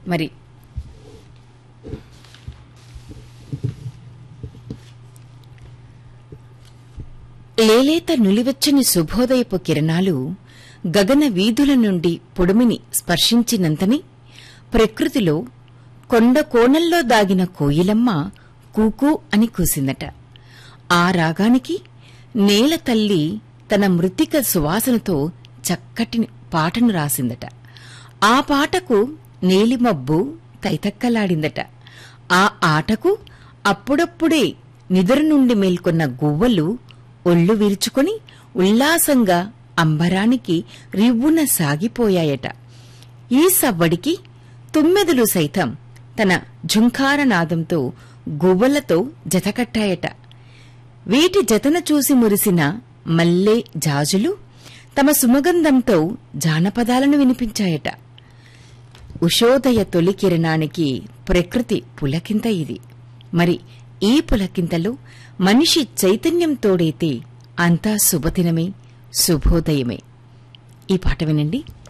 మరి లేలేత నులివెచ్చని శుభోదయపు కిరణాలు గగన వీధుల నుండి పొడుమిని స్పర్శించినంతని ప్రకృతిలో కొండ కోణంలో దాగిన కోయిలమ్మ కూకూ అని కూసిందట ఆ రాగానికి నేల తల్లి తన మృతిక సువాసనతో చక్కటి పాటను రాసిందట ఆ పాటకు నీలిమబ్బు తైతక్కలాడిందట ఆ ఆటకు అప్పుడప్పుడే నిద్ర నుండి మేల్కొన్న గువ్వలు ఒళ్ళు విరుచుకొని ఉల్లాసంగా అంబరానికి రివ్వున సాగిపోయాయట ఈ సవ్వడికి తుమ్మెదులు సైతం తన ఝుంకారనాదంతో గువ్వలతో జతకట్టాయట వీటి జతన చూసి మురిసిన మల్లె జాజులు తమ సుమగంధంతో జానపదాలను వినిపించాయట ఉషోదయ తొలి కిరణానికి ప్రకృతి పులకింత ఇది మరి ఈ పులకింతలో మనిషి చైతన్యం తోడైతే అంతా శుభదినమే శుభోదయమే ఈ పాట వినండి